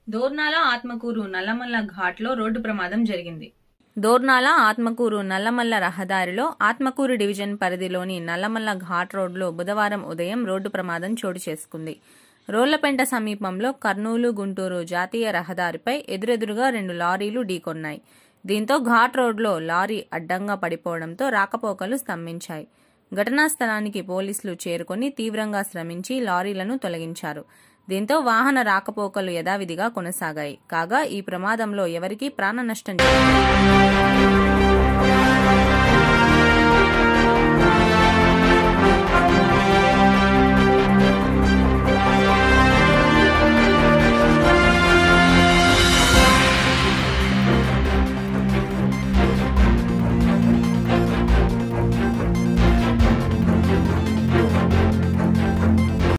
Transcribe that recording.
దోర్నాల ఆత్మకూరు నల్లమల్ల ఘాట్లో రోడ్డు ప్రమాదం జరిగింది దోర్నాల ఆత్మకూరు నల్లమల్ల రహదారిలో ఆత్మకూరు డివిజన్ పరిధిలోని నల్లమల్ల ఘాట్ రోడ్లో బుధవారం ఉదయం రోడ్డు ప్రమాదం చోటు చేసుకుంది రోళ్లపెంట సమీపంలో కర్నూలు గుంటూరు జాతీయ రహదారిపై ఎదురెదురుగా రెండు లారీలు ఢీకొన్నాయి దీంతో ఘాట్ రోడ్లో లారీ అడ్డంగా పడిపోవడంతో రాకపోకలు స్తంభించాయి ఘటనా స్థలానికి పోలీసులు చేరుకొని తీవ్రంగా శ్రమించి లారీలను తొలగించారు దీంతో వాహన రాకపోకలు యథావిధిగా కొనసాగాయి కాగా ఈ ప్రమాదంలో ఎవరికీ ప్రాణ నష్టం జరగలేదు